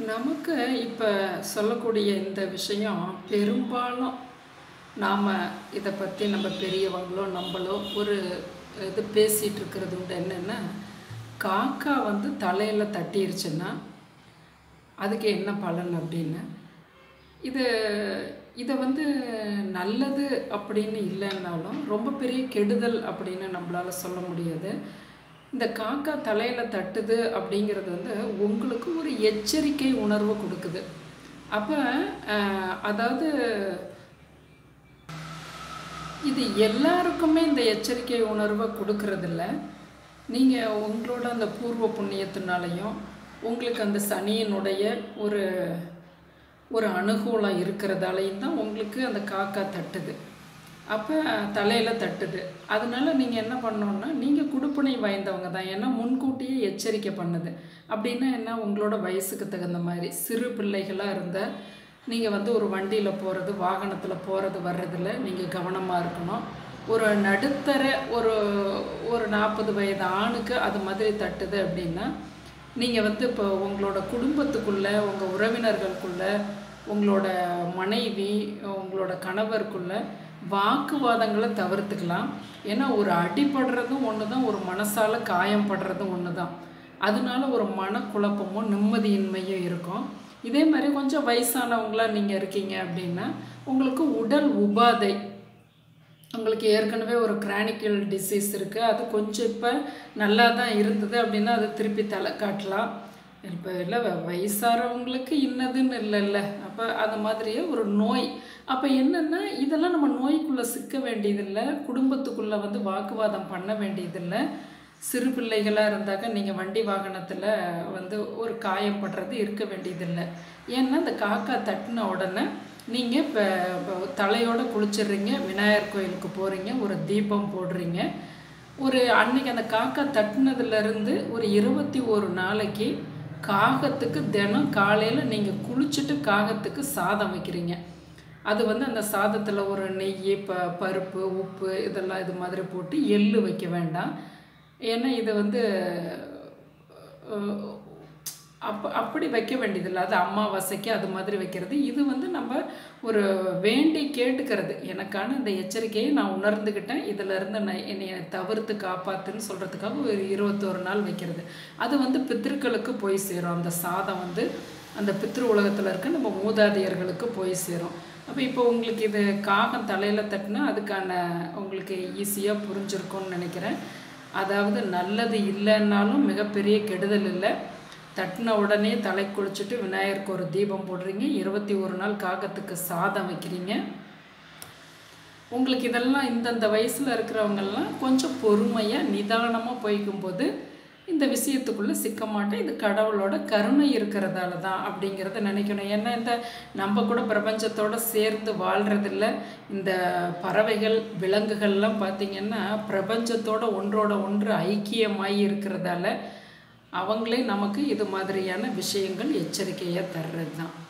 நமக்கு இப்போ சொல்லக்கூடிய இந்த விஷயம் பெரும்பாலும் நாம் இதை பற்றி நம்ம பெரியவங்களோ நம்மளோ ஒரு இது பேசிகிட்டு இருக்கிறது உண்டு என்னென்னா காக்கா வந்து தலையில் தட்டிருச்சுன்னா அதுக்கு என்ன பலன் அப்படின்னு இது இதை வந்து நல்லது அப்படின்னு இல்லைன்னாலும் ரொம்ப பெரிய கெடுதல் அப்படின்னு நம்மளால் சொல்ல முடியாது இந்த காக்கா தலையில் தட்டுது அப்படிங்கிறது வந்து உங்களுக்கு ஒரு எச்சரிக்கை உணர்வு கொடுக்குது அப்போ அதாவது இது எல்லாருக்குமே இந்த எச்சரிக்கை உணர்வை கொடுக்கறதில்ல நீங்கள் உங்களோட அந்த பூர்வ புண்ணியத்தினாலையும் உங்களுக்கு அந்த சனியினுடைய ஒரு ஒரு அனுகூலம் இருக்கிறதாலையும் தான் உங்களுக்கு அந்த காக்கா தட்டுது அப்போ தலையில் தட்டுது அதனால நீங்கள் என்ன பண்ணோன்னா நீங்கள் குடுப்பனை வாய்ந்தவங்க தான் ஏன்னா முன்கூட்டியே எச்சரிக்கை பண்ணுது அப்படின்னா என்ன உங்களோட வயசுக்கு தகுந்த மாதிரி சிறு பிள்ளைகளாக இருந்தால் நீங்கள் வந்து ஒரு வண்டியில் போகிறது வாகனத்தில் போகிறது வர்றதில் நீங்கள் கவனமாக இருக்கணும் ஒரு நடுத்தர ஒரு ஒரு நாற்பது வயது ஆணுக்கு அது மாதிரி தட்டுது அப்படின்னா நீங்கள் வந்து இப்போ உங்களோட குடும்பத்துக்குள்ளே உங்கள் உறவினர்களுக்குள்ளே உங்களோட மனைவி உங்களோட கணவருக்குள்ளே வாக்குவாதங்களை தவிர்த்துக்கலாம் ஏன்னா ஒரு அடிபடுறதும் ஒன்று தான் ஒரு மனசால் காயம் படுறதும் ஒன்று தான் அதனால ஒரு மனக்குழப்பமும் நிம்மதியின்மையும் இருக்கும் இதே மாதிரி கொஞ்சம் வயசானவங்களாக நீங்கள் இருக்கீங்க அப்படின்னா உங்களுக்கு உடல் உபாதை உங்களுக்கு ஏற்கனவே ஒரு கிரானிக்கல் டிசீஸ் இருக்குது அது கொஞ்சம் இப்போ நல்லா தான் இருந்தது அப்படின்னா அது திருப்பி தலை காட்டலாம் இப்போ இல்லை வயசாகிறவங்களுக்கு இன்னதுன்னு இல்லைல்ல அப்போ அந்த மாதிரியே ஒரு நோய் அப்போ என்னென்னா இதெல்லாம் நம்ம நோய்க்குள்ளே சிக்க வேண்டியதில்லை குடும்பத்துக்குள்ளே வந்து வாக்குவாதம் பண்ண வேண்டியதில்லை சிறு பிள்ளைகளாக இருந்தாக்க நீங்கள் வண்டி வாகனத்தில் வந்து ஒரு காயப்படுறது இருக்க வேண்டியதில்லை ஏன்னா இந்த காக்கா தட்டின உடனே நீங்கள் இப்போ தலையோடு குளிச்சிடுறீங்க விநாயகர் கோயிலுக்கு போகிறீங்க ஒரு தீபம் போடுறீங்க ஒரு அன்னைக்கு அந்த காக்கா தட்டினதுலேருந்து ஒரு இருபத்தி ஒரு நாளைக்கு காகத்துக்கு தினம் காலையில் நீங்கள் குளிச்சுட்டு காகத்துக்கு சாதம் வைக்கிறீங்க அது வந்து அந்த சாதத்தில் ஒரு நெய் ப பருப்பு உப்பு இதெல்லாம் இது மாதிரி போட்டு எள்ளு வைக்க வேண்டாம் ஏன்னா இது வந்து அப் அப்படி வைக்க வேண்டியதில்லை அது அமாவாசைக்கு அது மாதிரி வைக்கிறது இது வந்து நம்ம ஒரு வேண்டி கேட்டுக்கிறது எனக்கான இந்த எச்சரிக்கையை நான் உணர்ந்துக்கிட்டேன் இதிலேருந்து நான் என்னை தவிர்த்து காப்பாற்றுன்னு சொல்கிறதுக்காக ஒரு இருபத்தோரு நாள் வைக்கிறது அது வந்து பித்திருக்களுக்கு போய் சேரும் அந்த சாதம் வந்து அந்த பித்ரு உலகத்தில் இருக்க நம்ம மூதாதையர்களுக்கு போய் சேரும் அப்போ இப்போ உங்களுக்கு இது காகம் தலையில் தட்டினா அதுக்கான உங்களுக்கு ஈஸியாக புரிஞ்சிருக்கும்னு நினைக்கிறேன் அதாவது நல்லது இல்லைன்னாலும் மிகப்பெரிய கெடுதல் இல்லை தட்டின உடனே தலை குளிச்சுட்டு விநாயகருக்கு ஒரு தீபம் போடுறீங்க இருபத்தி ஒரு நாள் காகத்துக்கு சாதம் வைக்கிறீங்க உங்களுக்கு இதெல்லாம் இந்தந்த வயசில் இருக்கிறவங்கெல்லாம் கொஞ்சம் பொறுமையாக நிதானமாக போய்க்கும்போது இந்த விஷயத்துக்குள்ளே சிக்க மாட்டேன் இது கடவுளோட கருணை இருக்கிறதால தான் அப்படிங்கிறத நினைக்கணும் ஏன்னா இந்த நம்ம கூட பிரபஞ்சத்தோடு சேர்ந்து வாழ்கிறதில்ல இந்த பறவைகள் விலங்குகள்லாம் பார்த்திங்கன்னா பிரபஞ்சத்தோட ஒன்றோட ஒன்று ஐக்கியமாகி இருக்கிறதால அவங்களே நமக்கு இது மாதிரியான விஷயங்கள் எச்சரிக்கையாக தர்றது தான்